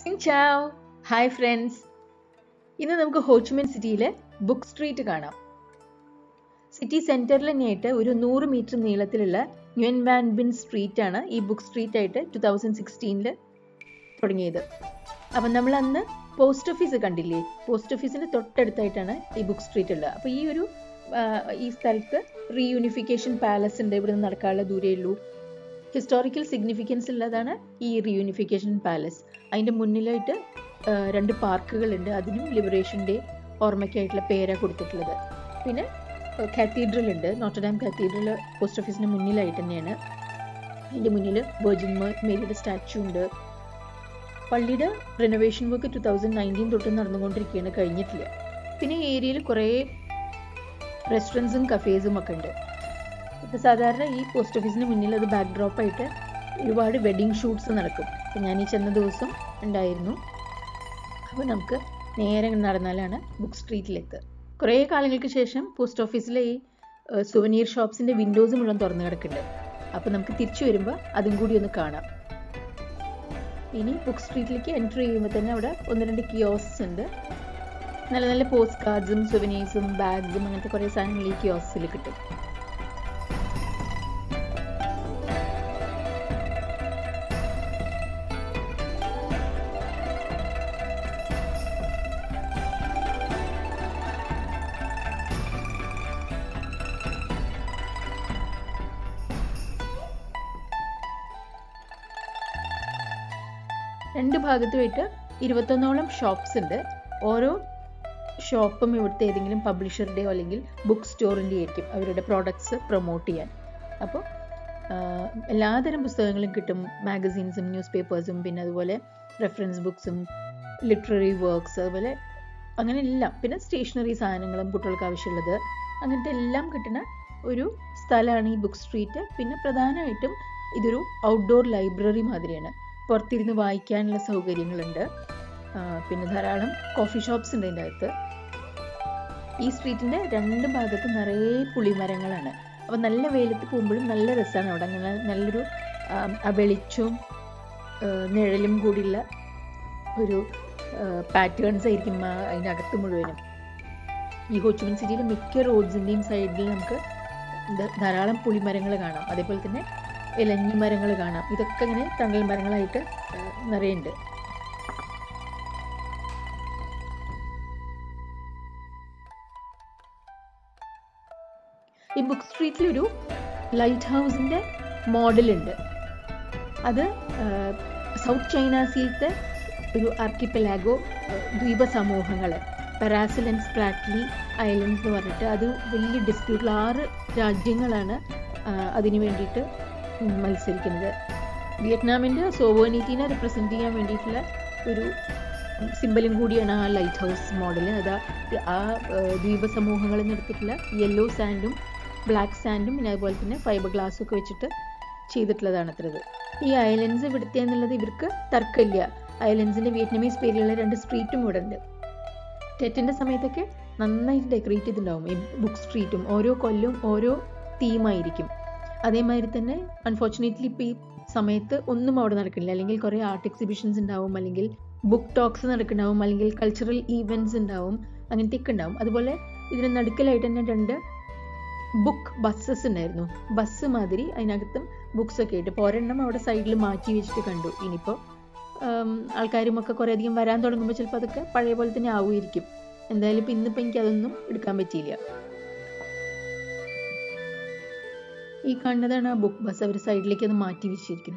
Singh ചാവ് hi friends ഇന്ന് നമുക്ക് ഹോച്ച്മിൻ സിറ്റിയിലെ ബുക്ക് സ്ട്രീറ്റ് കാണാം സിറ്റി സെൻറ്ററിൽ തന്നെയായിട്ട് ഒരു നൂറ് മീറ്റർ നീളത്തിലുള്ള ന്യൂൻ വാൻ ബിൻ സ്ട്രീറ്റ് ആണ് ഈ ബുക്ക് സ്ട്രീറ്റ് ആയിട്ട് ടു തൗസൻഡ് സിക്സ്റ്റീനിൽ തുടങ്ങിയത് അപ്പം നമ്മൾ അന്ന് പോസ്റ്റ് ഓഫീസ് കണ്ടില്ലേ പോസ്റ്റ് ഓഫീസിൻ്റെ തൊട്ടടുത്തായിട്ടാണ് ഈ ബുക്ക് സ്ട്രീറ്റ് ഉള്ളത് അപ്പോൾ ഈ ഒരു ആ, ഈ സ്ഥലത്ത് റീയൂണിഫിക്കേഷൻ പാലസ് ഉണ്ട് ഇവിടെ നിന്ന് നടക്കാനുള്ള ദൂരേ ഉള്ളൂ ഹിസ്റ്റോറിക്കൽ സിഗ്നിഫിക്കൻസ് ഉള്ളതാണ് ഈ റീയൂണിഫിക്കേഷൻ പാലസ് അതിൻ്റെ മുന്നിലായിട്ട് ആ, രണ്ട് പാർക്കുകളുണ്ട് അതിനും ലിബറേഷൻ ഡേ ഓർമ്മയ്ക്കായിട്ടുള്ള പേരാണ് കൊടുത്തിട്ടുള്ളത് പിന്നെ കാത്തീഡ്രൽ ഉണ്ട് നോട്ടർഡാം കാത്തീഡ്രൽ പോസ്റ്റ് ഓഫീസിന് മുന്നിലായിട്ട് തന്നെയാണ് അതിൻ്റെ മുന്നിൽ വെർജിൻ മേരിയുടെ സ്റ്റാച്ചു ഉണ്ട് പള്ളിയുടെ renovation work two thousand nineteen തൊട്ട് നടന്നുകൊണ്ടിരിക്കുകയാണ് കഴിഞ്ഞിട്ടില്ല പിന്നെ ഈ ഏരിയയിൽ കുറേ റെസ്റ്റോറൻറ്റ്സും കഫേസും ഒക്കെ ഉണ്ട് ഇപ്പോൾ സാധാരണ ഈ പോസ്റ്റ് ഓഫീസിന് മുന്നിൽ അത് ബാക്ക് ഡ്രോപ്പ് ആയിട്ട് ഒരുപാട് വെഡിങ് ഷൂട്ട്സ് നടക്കും അപ്പോൾ ഞാൻ ഈ ചെന്ന ദിവസം ഉണ്ടായിരുന്നു അപ്പോൾ നമുക്ക് നേരെ ഇങ്ങ് നടന്നാലാണ് ബുക്ക് സ്ട്രീറ്റിലെത്തുക കുറേ കാലങ്ങൾക്ക് ശേഷം പോസ്റ്റ് ഓഫീസിലെ ഈ സുവനീർ ഷോപ്സിൻ്റെ വിൻഡോസ് മുഴുവൻ തുറന്നു കിടക്കുന്നുണ്ട് അപ്പോൾ നമുക്ക് തിരിച്ചു വരുമ്പോൾ അതും കൂടി ഒന്ന് കാണാം ഇനി ബുക്ക് സ്ട്രീറ്റിലേക്ക് എൻട്രി ചെയ്യുമ്പോൾ തന്നെ അവിടെ ഒന്ന് രണ്ട് കിയോസ് ഉണ്ട് നല്ല നല്ല പോസ്റ്റ് കാർഡ്സും സുവനീഴ്സും ബാഗ്സും അങ്ങനത്തെ കുറേ സാധനങ്ങൾ ഈ കിയോസിൽ കിട്ടും രണ്ട് ഭാഗത്തുമായിട്ട് ഇരുപത്തൊന്നോളം ഷോപ്സ് ഉണ്ട് ഓരോ ഷോപ്പും ഇവിടുത്തെ ഏതെങ്കിലും പബ്ലിഷറുടെയോ അല്ലെങ്കിൽ ബുക്ക് സ്റ്റോറിൻ്റെ ആയിരിക്കും അവരുടെ പ്രോഡക്ട്സ് പ്രൊമോട്ട് ചെയ്യാൻ അപ്പോൾ എല്ലാതരം പുസ്തകങ്ങളും കിട്ടും മാഗസീൻസും ന്യൂസ് പേപ്പേഴ്സും പിന്നെ അതുപോലെ റെഫറൻസ് ബുക്സും ലിറ്റററി വർക്ക്സ് അതുപോലെ അങ്ങനെ എല്ലാം പിന്നെ സ്റ്റേഷനറി സാധനങ്ങളും കുട്ടികൾക്ക് ആവശ്യമുള്ളത് അങ്ങനത്തെ എല്ലാം കിട്ടുന്ന ഒരു സ്ഥലമാണ് ഈ ബുക്ക് സ്ട്രീറ്റ് പിന്നെ പ്രധാനമായിട്ടും ഇതൊരു ഔട്ട്ഡോർ ലൈബ്രറി മാതിരിയാണ് പുറത്തിരുന്ന് വായിക്കാനുള്ള സൗകര്യങ്ങളുണ്ട് ആ, പിന്നെ ധാരാളം കോഫി ഷോപ്സ് ഉണ്ട് ഇതിൻ്റെ അകത്ത് ഈ സ്ട്രീറ്റിൻ്റെ രണ്ട് ഭാഗത്ത് നിറയെ പുളിമരങ്ങളാണ് അപ്പോൾ നല്ല വെയിലത്ത് പോകുമ്പോഴും നല്ല രസമാണ് അവിടെ അങ്ങനെ നല്ലൊരു ആ, ആ വെളിച്ചവും ആ, നിഴലും കൂടിയുള്ള ഒരു പാറ്റേൺസ് ആയിരിക്കും ആ അതിനകത്ത് മുഴുവനും ഈ ഹോച്ചുമൻ സിറ്റിയിലെ മിക്ക റോഡ്സിൻ്റെയും സൈഡിൽ നമുക്ക് ഇത് ധാരാളം പുളിമരങ്ങൾ കാണാം അതേപോലെ തന്നെ ഇലഞ്ഞി മരങ്ങൾ കാണാം ഇതൊക്കെ ഇങ്ങനെ തണൽ മരങ്ങളായിട്ട് ആ, നിറയുണ്ട് ഈ ബുക്ക് സ്ട്രീറ്റിലൊരു ലൈറ്റ് ഹൗസിൻ്റെ മോഡലുണ്ട് അത് സൗത്ത് ചൈന സീത്തെ ഒരു ആർക്കിപ്പലാഗോ ദ്വീപ സമൂഹങ്ങൾ പെരാസിൽ ആൻഡ് സ്പ്രാറ്റ്ലി ഐലൻഡ്സ് എന്ന് പറഞ്ഞിട്ട് അത് വലിയ ഡിസ്പ്യൂട്ടിൽ ആറ് രാജ്യങ്ങളാണ് ആ, അതിന് വേണ്ടിയിട്ട് മത്സരിക്കുന്നത് വിയറ്റ്നാമിൻ്റെ സോവേണിറ്റീനെ റിപ്രസെൻറ്റ് ചെയ്യാൻ വേണ്ടിയിട്ടുള്ള ഒരു സിമ്പലും കൂടിയാണ് ആ ലൈറ്റ് ഹൗസ് മോഡൽ അത് ആ ഏഹ്, ദ്വീപ സമൂഹങ്ങളിൽ നിന്ന് എടുത്തിട്ടുള്ള യെല്ലോ സാൻഡും ബ്ലാക്ക് സാൻഡും പിന്നെ അതുപോലെ തന്നെ ഫൈബർ ഗ്ലാസ്സും ഒക്കെ വെച്ചിട്ട് ചെയ്തിട്ടുള്ളതാണ് അത്രത് ഈ ഐലൻഡ്സ് ഇവിടുത്തെ എന്നുള്ളത് ഇവർക്ക് തർക്കമില്ല ഐലൻഡ്സിൻ്റെ വിയറ്റ്നാമീസ് പേരിലുള്ള രണ്ട് സ്ട്രീറ്റും ഇവിടെ ഉണ്ട് ടെറ്റിൻ്റെ സമയത്തൊക്കെ നന്നായിട്ട് ഡെക്കറേറ്റ് ചെയ്തിട്ടുണ്ടാവും ഈ ബുക്ക് സ്ട്രീറ്റും ഓരോ കൊല്ലവും ഓരോ തീമായിരിക്കും അതേമാതിരി തന്നെ അൺഫോർച്ചുനേറ്റ്ലി ഇപ്പോൾ ഈ സമയത്ത് ഒന്നും അവിടെ നടക്കുന്നില്ല അല്ലെങ്കിൽ കുറേ ആർട്ട് എക്സിബിഷൻസ് ഉണ്ടാവും അല്ലെങ്കിൽ ബുക്ക് ടോക്സ് നടക്കുന്നുണ്ടാവും അല്ലെങ്കിൽ കൾച്ചറൽ ഈവൻറ്റ്സ് ഉണ്ടാവും അങ്ങനത്തെയൊക്കെ ഉണ്ടാവും അതുപോലെ ഇതിന് നടുക്കലായിട്ട് തന്നെ രണ്ട് ബുക്ക് ബസ്സസ് ഉണ്ടായിരുന്നു ബസ് മാതിരി അതിനകത്തും ബുക്സ് ഒക്കെ ആയിട്ട് ഇപ്പോൾ ഒരെണ്ണം അവിടെ സൈഡിൽ മാറ്റി വെച്ചിട്ട് കണ്ടു ഇനിയിപ്പോൾ ആൾക്കാരും ഒക്കെ കുറേ അധികം വരാൻ തുടങ്ങുമ്പോൾ ചിലപ്പോൾ അതൊക്കെ പഴയ പോലെ തന്നെ ആവുമായിരിക്കും എന്തായാലും ഇപ്പം ഇന്നിപ്പോൾ എനിക്ക് അതൊന്നും എടുക്കാൻ പറ്റിയില്ല ഈ കാണുന്നതാണ് ആ ബുക്ക് ബസ് അവർ സൈഡിലേക്ക് അത് മാറ്റി വെച്ചിരിക്കുന്നു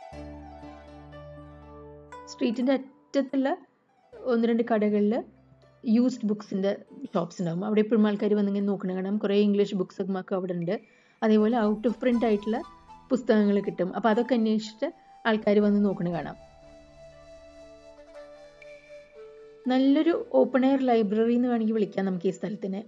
സ്ട്രീറ്റിൻ്റെ അറ്റത്തുള്ള ഒന്ന് രണ്ട് കടകളിൽ യൂസ്ഡ് ബുക്സിൻ്റെ ഷോപ്സ് ഉണ്ടാകും അവിടെ എപ്പോഴും ആൾക്കാർ വന്നിങ്ങനെ നോക്കണ കാണാം കുറേ ഇംഗ്ലീഷ് ബുക്സ് ഒക്കെ അവിടെ ഉണ്ട് അതേപോലെ ഔട്ട് ഓഫ് പ്രിൻ്റ് ആയിട്ടുള്ള പുസ്തകങ്ങൾ കിട്ടും അപ്പോൾ അതൊക്കെ അന്വേഷിച്ചിട്ട് ആൾക്കാർ വന്ന് നോക്കണ കാണാം നല്ലൊരു ഓപ്പൺ എയർ ലൈബ്രറി എന്ന് വേണമെങ്കിൽ വിളിക്കാം നമുക്ക് ഈ സ്ഥലത്തിനെ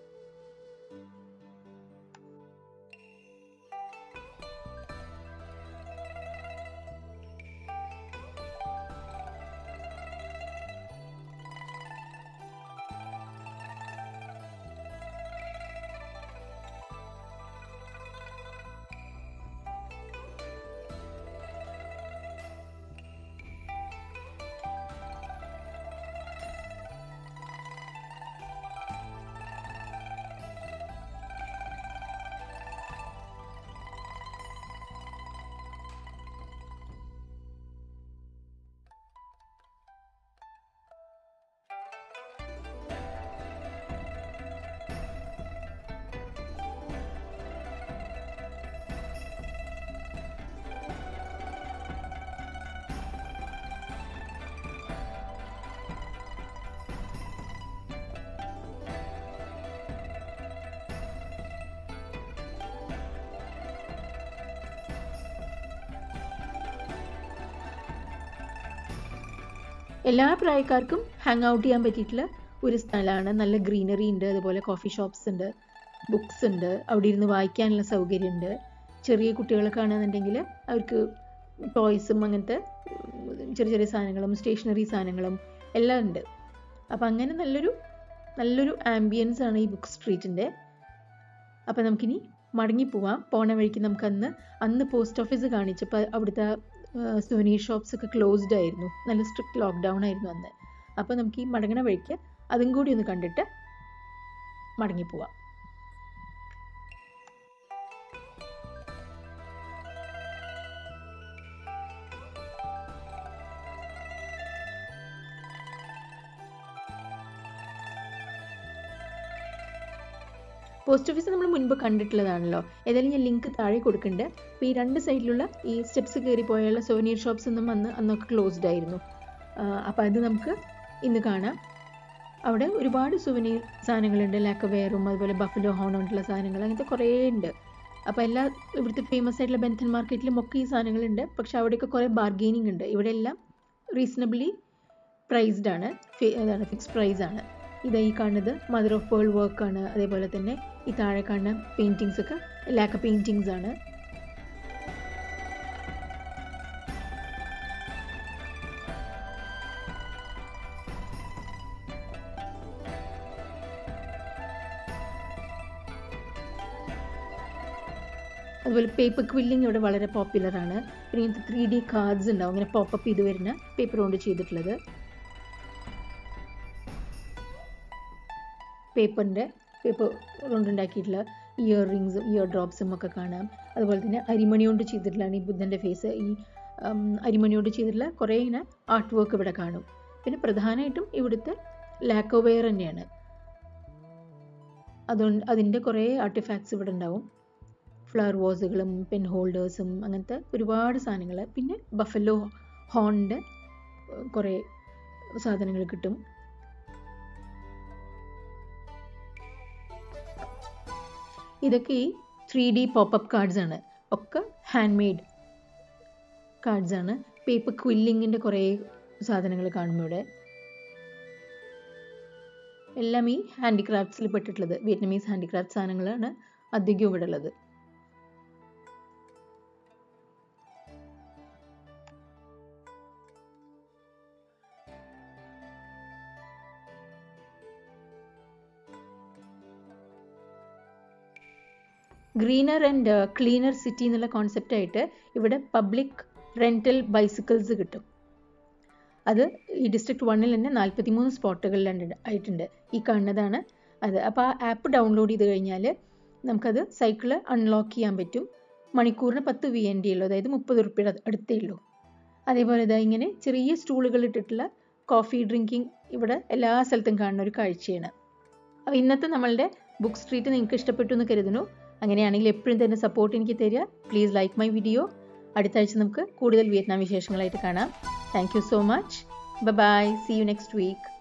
എല്ലാ പ്രായക്കാർക്കും ഹാങ് ഔട്ട് ചെയ്യാൻ പറ്റിയിട്ടുള്ള ഒരു സ്ഥലമാണ് നല്ല ഗ്രീനറി ഉണ്ട് അതുപോലെ കോഫി ഷോപ്സ് ഉണ്ട് ബുക്സ് ഉണ്ട് അവിടെ ഇരുന്ന് വായിക്കാനുള്ള സൗകര്യമുണ്ട് ചെറിയ കുട്ടികളൊക്കെ ആണെന്നുണ്ടെങ്കിൽ അവർക്ക് ടോയ്സും അങ്ങനത്തെ ചെറിയ ചെറിയ സാധനങ്ങളും സ്റ്റേഷനറി സാധനങ്ങളും എല്ലാം ഉണ്ട് അപ്പം അങ്ങനെ നല്ലൊരു നല്ലൊരു ആംബിയൻസ് ആണ് ഈ ബുക്ക് സ്ട്രീറ്റിൻ്റെ അപ്പം നമുക്കിനി മടങ്ങിപ്പോവാം പോണ വഴിക്ക് നമുക്ക് അന്ന് അന്ന് പോസ്റ്റ് ഓഫീസ് കാണിച്ചപ്പോൾ അവിടുത്തെ സുവനീർ ഷോപ്സ് ഒക്കെ ക്ലോസ്ഡ് ആയിരുന്നു നല്ല സ്ട്രിക്റ്റ് ലോക്ക്ഡൗൺ ആയിരുന്നു അന്ന് അപ്പോൾ നമുക്ക് ഈ മടങ്ങണ വഴിക്ക് അതും കൂടി ഒന്ന് കണ്ടിട്ട് മടങ്ങിപ്പോവാം പോസ്റ്റ് ഓഫീസ് നമ്മൾ മുൻപ് കണ്ടിട്ടുള്ളതാണല്ലോ ഏതായാലും ഞാൻ ലിങ്ക് താഴെ കൊടുക്കുന്നുണ്ട് അപ്പോൾ ഈ രണ്ട് സൈഡിലുള്ള ഈ സ്റ്റെപ്സ് കയറി പോയുള്ള സോനിയർ ഷോപ്സ് ഒന്നും അന്ന് അന്നൊക്കെ ക്ലോസ്ഡ് ആയിരുന്നു അപ്പോൾ അത് നമുക്ക് ഇന്ന് കാണാം അവിടെ ഒരുപാട് സുവനീർ സാധനങ്ങളുണ്ട് ലാക്കവെയറും അതുപോലെ ബഫലോ ഹോൺ കൊണ്ടുള്ള സാധനങ്ങൾ അങ്ങനത്തെ കുറേ ഉണ്ട് അപ്പോൾ എല്ലാ ഇവിടുത്തെ ഫേമസ് ആയിട്ടുള്ള ബെൻത്തൻ മാർക്കറ്റിലും ഒക്കെ ഈ സാധനങ്ങളുണ്ട് പക്ഷെ അവിടെയൊക്കെ കുറേ ബാർഗെയിനിങ് ഉണ്ട് ഇവിടെ എല്ലാം റീസണബിളി പ്രൈസ്ഡ് ആണ് അതാണ് ഫിക്സ് പ്രൈസ് ആണ് ഇത് ഈ കാണുന്നത് മദർ ഓഫ് പേൾ വർക്കാണ് അതേപോലെ തന്നെ ഈ താഴെ കാണുന്ന പെയിൻറ്റിങ്സ് ഒക്കെ ലാക്ക പെയിൻറ്റിങ്സ് ആണ് അതുപോലെ പേപ്പർ ക്വില്ലിംഗ് ഇവിടെ വളരെ പോപ്പുലർ ആണ് പിന്നെ ഇങ്ങനത്തെ ത്രീ ഡി കാർഡ്സ് ഉണ്ടാവും ഇങ്ങനെ പോപ്പപ്പ് ചെയ്ത് വരുന്ന പേപ്പർ കൊണ്ട് ചെയ്തിട്ടുള്ളത് പേപ്പറിൻ്റെ പേപ്പർ കൊണ്ടുണ്ടാക്കിയിട്ടുള്ള ഇയർ റിങ്സും ഇയർ ഡ്രോപ്സും ഒക്കെ കാണാം അതുപോലെ തന്നെ അരിമണി കൊണ്ട് ചെയ്തിട്ടുള്ളതാണ് ഈ ബുദ്ധൻ്റെ ഫേസ് ഈ അരിമണി കൊണ്ട് ചെയ്തിട്ടുള്ള കുറേ ഇങ്ങനെ ആർട്ട് വർക്ക് ഇവിടെ കാണും പിന്നെ പ്രധാനമായിട്ടും ഇവിടുത്തെ ലാക്കോവെയർ തന്നെയാണ് അതുകൊണ്ട് അതിൻ്റെ കുറേ ആർട്ടിഫാക്ട്സ് ഇവിടെ ഉണ്ടാവും ഫ്ലവർ വാസുകളും പെൻ ഹോൾഡേഴ്സും അങ്ങനത്തെ ഒരുപാട് സാധനങ്ങൾ പിന്നെ ബഫല്ലോ ഹോണിൻ്റെ കുറേ സാധനങ്ങൾ കിട്ടും ഇതൊക്കെ ഈ ത്രീ ഡി പോപ്പപ്പ് കാർഡ്സ് ആണ് ഒക്കെ ഹാൻഡ് മെയ്ഡ് കാർഡ്സ് ആണ് പേപ്പർ ക്വില്ലിങ്ങിൻ്റെ കുറേ സാധനങ്ങൾ കാണും ഇവിടെ എല്ലാം ഈ ഹാൻഡിക്രാഫ്റ്റ്സിൽ പെട്ടിട്ടുള്ളത് വിയറ്റ്നമീസ് ഹാൻഡിക്രാഫ്റ്റ് സാധനങ്ങളാണ് അധികവും ഇവിടെ ഉള്ളത് ഗ്രീനർ ആൻഡ് ക്ലീനർ സിറ്റി എന്നുള്ള കോൺസെപ്റ്റായിട്ട് ഇവിടെ പബ്ലിക് റെൻ്റൽ ബൈസിക്കിൾസ് കിട്ടും അത് ഈ ഡിസ്ട്രിക്ട് വണ്ണിൽ തന്നെ നാൽപ്പത്തി മൂന്ന് സ്പോട്ടുകളിലുണ്ട് ആയിട്ടുണ്ട് ഈ കാണുന്നതാണ് അത് അപ്പോൾ ആ ആപ്പ് ഡൗൺലോഡ് ചെയ്ത് കഴിഞ്ഞാൽ നമുക്കത് സൈക്കിള് അൺലോക്ക് ചെയ്യാൻ പറ്റും മണിക്കൂറിന് പത്ത് വി എൻ ഡി ഉള്ളൂ അതായത് മുപ്പത് റുപ്യയുടെ അടുത്തേ ഉള്ളൂ അതേപോലെ ഇതാ ഇങ്ങനെ ചെറിയ സ്റ്റൂളുകൾ ഇട്ടിട്ടുള്ള കോഫി ഡ്രിങ്കിങ് ഇവിടെ എല്ലാ സ്ഥലത്തും കാണുന്ന ഒരു കാഴ്ചയാണ് അപ്പോൾ ഇന്നത്തെ നമ്മളുടെ ബുക്ക് സ്ട്രീറ്റ് നിങ്ങൾക്ക് ഇഷ്ടപ്പെട്ടു എന്ന് കരുതുന്നു അങ്ങനെയാണെങ്കിൽ എപ്പോഴും തന്നെ സപ്പോർട്ട് എനിക്ക് തരിക പ്ലീസ് ലൈക്ക് മൈ വീഡിയോ അടുത്ത ആഴ്ച നമുക്ക് കൂടുതൽ വിയറ്റ്നാം വിശേഷങ്ങളായിട്ട് കാണാം thank you so much bye see you next week